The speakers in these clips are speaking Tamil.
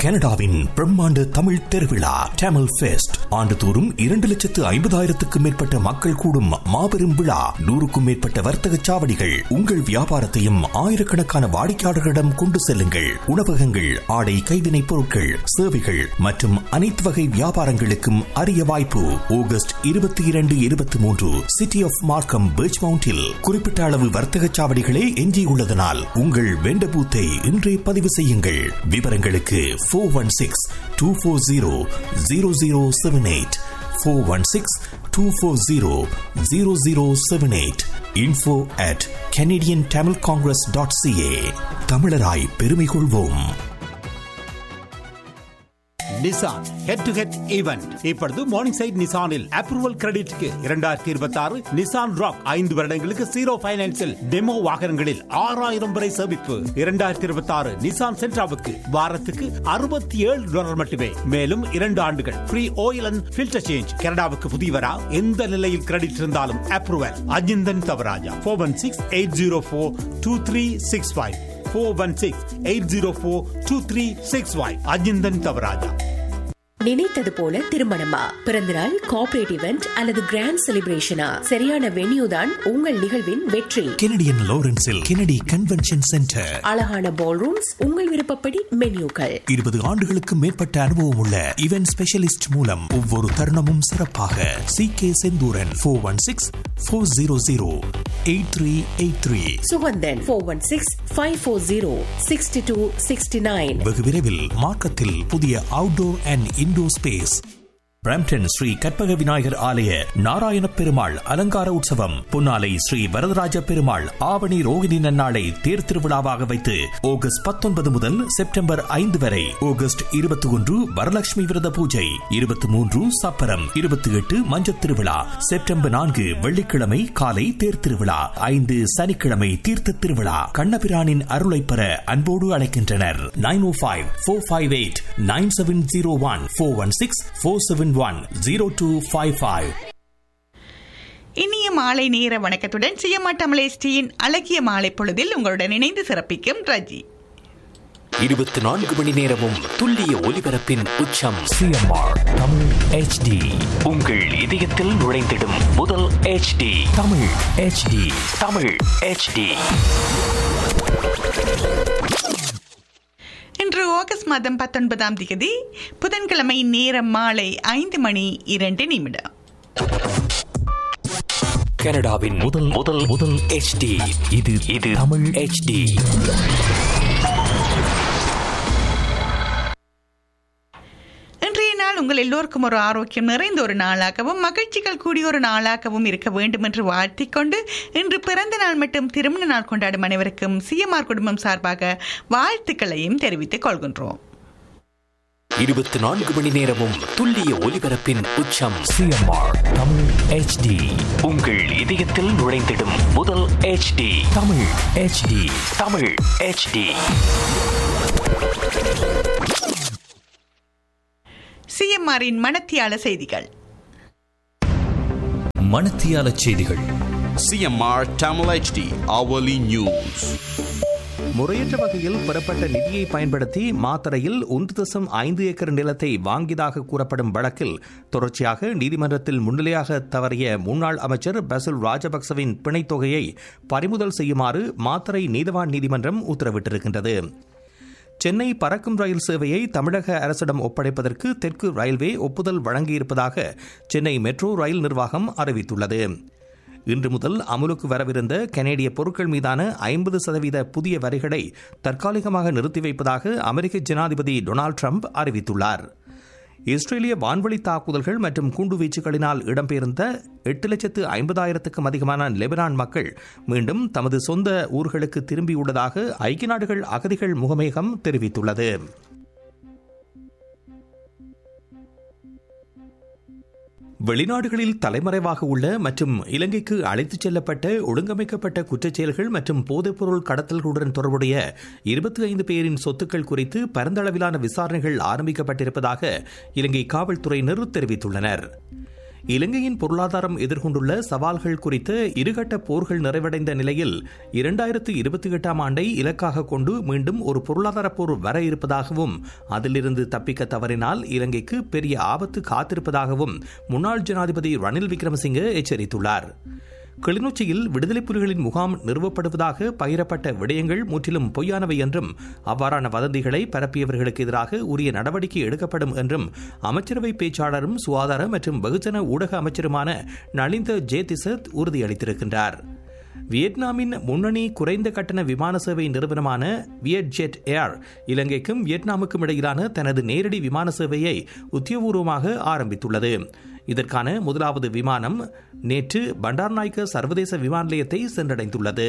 கனடாவின் பிரம்மாண்ட தமிழ் திருவிழா டேமல் ஃபெஸ்ட் ஆண்டுதோறும் இரண்டு லட்சத்து ஐம்பதாயிரத்துக்கும் மேற்பட்ட மக்கள் கூடும் மாபெரும் விழா நூறுக்கும் மேற்பட்ட வர்த்தக சாவடிகள் உங்கள் வியாபாரத்தையும் ஆயிரக்கணக்கான வாடிக்கையாளர்களிடம் கொண்டு செல்லுங்கள் உணவகங்கள் ஆடை கைவினைப் பொருட்கள் சேவைகள் மற்றும் அனைத்து வகை வியாபாரங்களுக்கும் அரிய வாய்ப்பு ஆகஸ்ட் இருபத்தி இரண்டு இருபத்தி மூன்று சிட்டி ஆஃப் மார்க்கம் பீச் மவுண்டில் குறிப்பிட்ட அளவு வர்த்தக சாவடிகளே எஞ்சியுள்ளதனால் உங்கள் வெண்ட பூத்தை இன்றே பதிவு செய்யுங்கள் விவரங்களுக்கு four one six two four zero zero zero seven eight four one six two four zero zero zero seven eight info at Canadian Tamil Congress dot CA தமிழராய் பெருமை கொள்வோம் Nissan head to head event இப்பொழுது மார்னிங் சைட் நிசானில் அப்ரூவல் கிரெடிட்க்கு இரண்டாயிரத்தி இருபத்தி ஆறு நிசான் ராக் ஐந்து வருடங்களுக்கு ஜீரோ பைனான்சில் டெமோ வாகனங்களில் ஆறாயிரம் வரை சேமிப்பு இரண்டாயிரத்தி இருபத்தி ஆறு நிசான் சென்ட்ராவுக்கு வாரத்துக்கு அறுபத்தி ஏழு டாலர் மட்டுமே மேலும் இரண்டு ஆண்டுகள் free oil and filter change கனடாவுக்கு புதியவரா எந்த நிலையில் கிரெடிட் இருந்தாலும் approval Ajinthan Thavarajah four one six eight zero four two three six five four one six eight zero four two three six five Ajinthan Thavarajah நினைத்தது போல திருமணமா பிறந்தநாள் கார்ப்பரேட் இவெண்ட் அல்லது கிராண்ட் செலிப்ரேஷனா சரியான வென்யூ தான் உங்கள் நிகழ்வின் வெற்றி கெனடியன் லாரன்ஸில் கெனடி கன்வென்ஷன் சென்டர் அழகான பால் ரூம்ஸ் உங்கள் விருப்பப்படி மென்யூக்கள் இருபது ஆண்டுகளுக்கு மேற்பட்ட அனுபவம் உள்ள இவென்ட் ஸ்பெஷலிஸ்ட் மூலம் ஒவ்வொரு தருணமும் சிறப்பாக C K Senthooran four one six four zero zero eight three eight three Suganthan four one six five four zero sixty two sixty nine வெகு விரைவில் மார்க்கத்தில் புதிய outdoor and indoor space Brampton Sri Karpaga Vinayagar ஆலய நாராயண பெருமாள் அலங்கார உற்சவம் புன்னாலை ஸ்ரீ வரதராஜ பெருமாள் ஆவணி ரோகிணி நன்னாளை தேர் திருவிழாவாக வைத்து ஆகஸ்ட் பத்தொன்பது முதல் செப்டம்பர் ஐந்து வரை ஆகஸ்ட் இருபத்தி ஒன்று வரலட்சுமி விரத பூஜை இருபத்தி மூன்று சப்பரம் இருபத்தி எட்டு மஞ்சத் திருவிழா செப்டம்பர் நான்கு வெள்ளிக்கிழமை காலை தேர் திருவிழா ஐந்து சனிக்கிழமை தீர்த்த திருவிழா கண்ணபிரானின் அருளை பெற அன்போடு அழைக்கின்றனர் nine O five four five eight nine seven zero one four one six four seven one zero two five five இனிய மாலை நேர வணக்கத்துடன் சியமா தமிழேஸ்டியின் அழகிய மாலை பொழுதில் உங்களுடன் இணைந்து சிறப்பிக்கும் ரஜி இருபத்தி நான்கு மணி நேரமும் துல்லிய ஒலிபரப்பின் உச்சம் சிஎம்ஆர் தமிழ் ஹெச்டி உங்கள் இதயத்தில் நுழைந்திடும் முதல் HD Tamil HD Tamil HD இன்று ஆகஸ்ட் மாதம் பத்தொன்பதாம் தேதி புதன்கிழமை நேரம் மாலை ஐந்து மணி இரண்டு நிமிடம் கனடாவின் முதல் முதல் முதல் HD இது இது தமிழ் HD இன்றைய நாள் உங்கள் எல்லோருக்கும் ஒரு ஆரோக்கியம் நிறைந்த ஒரு நாளாகவும் மகிழ்ச்சிகள் கூடிய ஒரு நாளாகவும் இருக்க வேண்டும் என்று வாழ்த்திக் கொண்டு இன்று பிறந்த நாள் மற்றும் திருமண நாள் கொண்டாடும் அனைவருக்கும் சிஎம்ஆர் குடும்பம் சார்பாக வாழ்த்துக்களையும் தெரிவித்துக் கொள்கின்றோம் இருபத்தி நான்கு மணி நேரமும் துல்லிய ஒலிபரப்பின் உச்சம் சிஎம்ஆர் தமிழ் ஹெச்டி உங்கள் இதயத்தில் நுழைந்திடும் முதல் HD Tamil HD Tamil HD சிஎம்ஆரின் மனத்தியால செய்திகள் மணத்தியால செய்திகள் CMR Tamil HD hourly news. முறையற்ற வகையில் பெறப்பட்ட நிதியை பயன்படுத்தி மாத்தறையில் ஒன்று தசம் ஐந்து ஏக்கர் நிலத்தை வாங்கியதாக கூறப்படும் வழக்கில் தொடர்ச்சியாக நீதிமன்றத்தில் முன்னிலையாக தவறிய முன்னாள் அமைச்சர் பசுல் ராஜபக்சவின் பிணைத் தொகையை பறிமுதல் செய்யுமாறு மாத்தறை நீதவான் நீதிமன்றம் உத்தரவிட்டிருக்கின்றது சென்னை பறக்கும் ரயில் சேவையை தமிழக அரசிடம் ஒப்படைப்பதற்கு தெற்கு ரயில்வே ஒப்புதல் வழங்கியிருப்பதாக சென்னை மெட்ரோ ரயில் நிர்வாகம் அறிவித்துள்ளது இன்று முதல் அமுலுக்கு வரவிருந்த கனேடிய பொருட்கள் மீதான ஐம்பது சதவீத புதிய வரிகளை தற்காலிகமாக நிறுத்தி வைப்பதாக அமெரிக்க ஜனாதிபதி டொனால்டு ட்ரம்ப் அறிவித்துள்ளார் இஸ்ரேலிய வான்வழி தாக்குதல்கள் மற்றும் குண்டுவீச்சுகளினால் இடம்பெயர்ந்த எட்டு லட்சத்து ஐம்பதாயிரத்துக்கும் அதிகமான லெபனான் மக்கள் மீண்டும் தமது சொந்த ஊர்களுக்கு திரும்பியுள்ளதாக ஐக்கிய நாடுகள் அகதிகள் முகமையகம் தெரிவித்துள்ளது வெளிநாடுகளில் தலைமறைவாக உள்ள மற்றும் இலங்கைக்கு அழைத்துச் செல்லப்பட்ட ஒழுங்கமைக்கப்பட்ட குற்றச்செயல்கள் மற்றும் போதைப்பொருள் கடத்தல்களுடன் தொடர்புடைய இருபத்தி ஐந்து பேரின் சொத்துக்கள் குறித்து பரந்தளவிலான விசாரணைகள் ஆரம்பிக்கப்பட்டிருப்பதாக இலங்கை காவல்துறையினர் தெரிவித்துள்ளனர் இலங்கையின் பொருளாதாரம் எதிர்கொண்டுள்ள சவால்கள் குறித்த இருகட்ட போர்கள் நிறைவடைந்த நிலையில் இரண்டாயிரத்து இருபத்தி எட்டாம் ஆண்டை இலக்காக கொண்டு மீண்டும் ஒரு பொருளாதார போர் வர இருப்பதாகவும் அதிலிருந்து தப்பிக்க தவறினால் இலங்கைக்கு பெரிய ஆபத்து காத்திருப்பதாகவும் முன்னாள் ஜனாதிபதி ரணில் விக்ரமசிங்கே எச்சரித்துள்ளார் கிளிநொச்சியில் விடுதலை புலிகளின் முகாம் நிறுவப்படுவதாக பகிரப்பட்ட விடயங்கள் முற்றிலும் பொய்யானவை என்றும் அவ்வாறான வதந்திகளை பரப்பியவர்களுக்கு எதிராக உரிய நடவடிக்கை எடுக்கப்படும் என்றும் அமைச்சரவை பேச்சாளரும் சுகாதார மற்றும் வெகுஜன ஊடக அமைச்சருமான நலிந்த ஜேதிசத் உறுதியளித்திருக்கின்றார் வியட்நாமின் முன்னணி குறைந்த கட்டண விமான சேவை நிறுவனமான வியட்ஜெட் ஏர் இலங்கைக்கும் வியட்நாமுக்கும் இடையிலான தனது நேரடி விமான சேவையை உத்தியோகபூர்வமாக ஆரம்பித்துள்ளது இதற்கான முதலாவது விமானம் நேற்று பண்டார்நாயக்க சர்வதேச விமான நிலையத்தை சென்றடைந்துள்ளது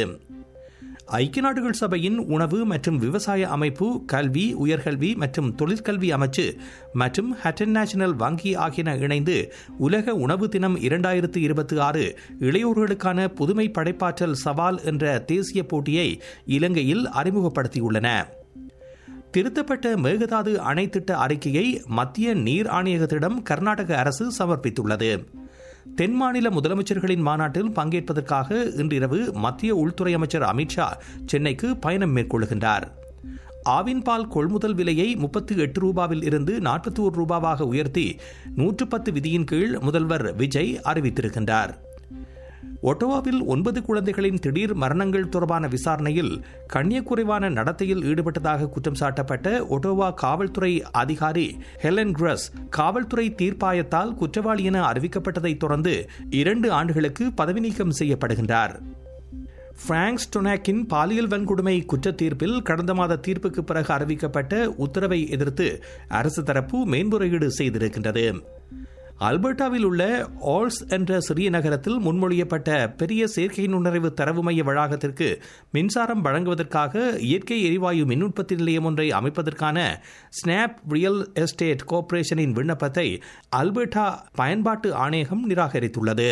ஐக்கிய நாடுகள் சபையின் உணவு மற்றும் விவசாய அமைப்பு கல்வி உயர்கல்வி மற்றும் தொழிற்கல்வி அமைச்சு மற்றும் ஹட்டன் நேஷனல் வங்கி ஆகியன இணைந்து உலக உணவு தினம் இரண்டாயிரத்து இருபத்தி ஆறு இளையோர்களுக்கான புதுமை படைப்பாற்றல் சவால் என்ற தேசிய போட்டியை இலங்கையில் அறிமுகப்படுத்தியுள்ளன திருத்தப்பட்ட மேகதாது அணை திட்ட அறிக்கையை மத்திய நீர் ஆணையகத்திடம் கர்நாடக அரசு சமர்ப்பித்துள்ளது தென் மாநில முதலமைச்சர்களின் மாநாட்டில் பங்கேற்பதற்காக இன்றிரவு மத்திய உள்துறை அமைச்சர் அமித்ஷா சென்னைக்கு பயணம் மேற்கொள்கின்றார் ஆவின் பால் கொள்முதல் விலையை முப்பத்தி எட்டு ரூபாவில் இருந்து நாற்பத்தி ஒரு ரூபாவாக உயர்த்தி நூற்று பத்து விதியின் கீழ் முதல்வர் விஜய் அறிவித்திருக்கின்றார் ஒட்டோவாவில் ஒன்பது குழந்தைகளின் திடீர் மரணங்கள் தொடர்பான விசாரணையில் கண்ணியக்குறைவான நடத்தையில் ஈடுபட்டதாக குற்றம் சாட்டப்பட்ட ஒட்டோவா காவல்துறை அதிகாரி ஹெலன் கிரஸ் காவல்துறை தீர்ப்பாயத்தால் குற்றவாளி என அறிவிக்கப்பட்டதைத் தொடர்ந்து இரண்டு ஆண்டுகளுக்கு பதவி நீக்கம் செய்யப்படுகின்றார் பிராங்க் ஸ்டொனாக்கின் பாலியல் வன்கொடுமை குற்ற தீர்ப்பில் கடந்த மாத தீர்ப்புக்கு பிறகு அறிவிக்கப்பட்ட உத்தரவை எதிர்த்து அரசு தரப்பு மேன்முறையீடு செய்திருக்கின்றது அல்பர்டாவில் உள்ள ஆல்ஸ் என்ற சிறிய நகரத்தில் முன்மொழியப்பட்ட பெரிய செயற்கை நுண்ணறிவு தரவு மைய வளாகத்திற்கு மின்சாரம் வழங்குவதற்காக இயற்கை எரிவாயு மின் உற்பத்தி நிலையம் ஒன்றை அமைப்பதற்கான ஸ்னாப் ரியல் எஸ்டேட் கோர்ப்பரேஷனின் விண்ணப்பத்தை அல்பர்டா பயன்பாட்டு ஆணையகம் நிராகரித்துள்ளது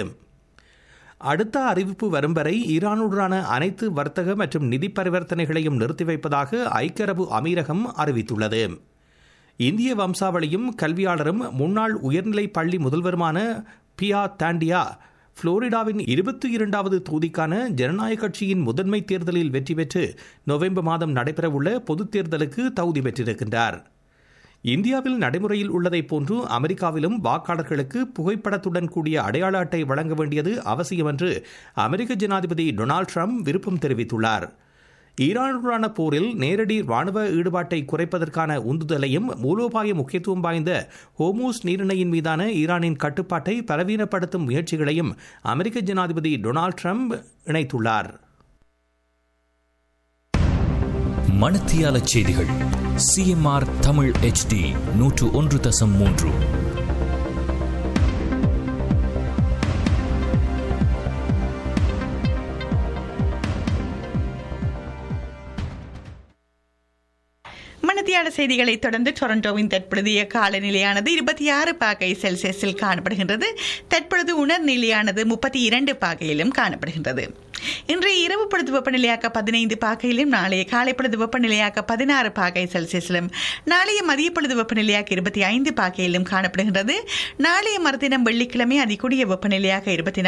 அடுத்த அறிவிப்பு வரும் வரை ஈரானுடனான அனைத்து வர்த்தக மற்றும் நிதி பரிவர்த்தனைகளையும் நிறுத்தி வைப்பதாக ஐக்கிய அரபு அமீரகம் அறிவித்துள்ளது இந்திய வம்சாவளியும் கல்வியாளரும் முன்னாள் உயர்நிலை பள்ளி முதல்வருமான பியா தாண்டியா புளோரிடாவின் இருபத்தி இரண்டாவது தொகுதிக்கான ஜனநாயக கட்சியின் முதன்மை தேர்தலில் வெற்றி பெற்று நவம்பர் மாதம் நடைபெறவுள்ள பொதுத் தேர்தலுக்கு தகுதி பெற்றிருக்கின்றார் இந்தியாவில் நடைமுறையில் உள்ளதைப் போன்று அமெரிக்காவிலும் வாக்காளர்களுக்கு புகைப்படத்துடன் கூடிய அடையாள அட்டை வழங்க வேண்டியது அவசியம் என்று அமெரிக்க ஜனாதிபதி டொனால்டு ட்ரம்ப் விருப்பம் தெரிவித்துள்ளார் ஈரானுடனான போரில் நேரடி ராணுவ ஈடுபாட்டை குறைப்பதற்கான உந்துதலையும் மூலோபாய முக்கியத்துவம் வாய்ந்த ஹோமூஸ் நீரிணையின் மீதான ஈரானின் கட்டுப்பாட்டை பலவீனப்படுத்தும் முயற்சிகளையும் அமெரிக்க ஜனாதிபதி டொனால்டு ட்ரம்ப் இணைத்துள்ளார் மணத்தியால செய்திகள் சிஎம்ஆர் தமிழ் ஹெச்டி நூற்று ஒன்று தசம் மூன்று மனதியான செய்திகளை தொடர்ந்து டொரண்டோவின் தற்பொழுதைய காலநிலையானது இருபத்தி ஆறு பாகை செல்சியஸில் காணப்படுகின்றது தற்பொழுது உணர்நிலையானது முப்பத்தி இரண்டு பாகையிலும் காணப்படுகின்றது இன்றைய இரவு பொழுது வெப்பநிலையாக்க பதினைந்து பாகையிலும் நாளைய காலை பொழுது வெப்பநிலையாக்க பதினாறு பாகை செல்சியஸிலும் நாளைய மதிய பொழுது வெப்பநிலையாக்க இருபத்தி ஐந்து பாகையிலும் காணப்படுகின்றது நாளைய மறுதினம் வெள்ளிக்கிழமை அதிகூடிய வெப்பநிலையாக இருபத்தி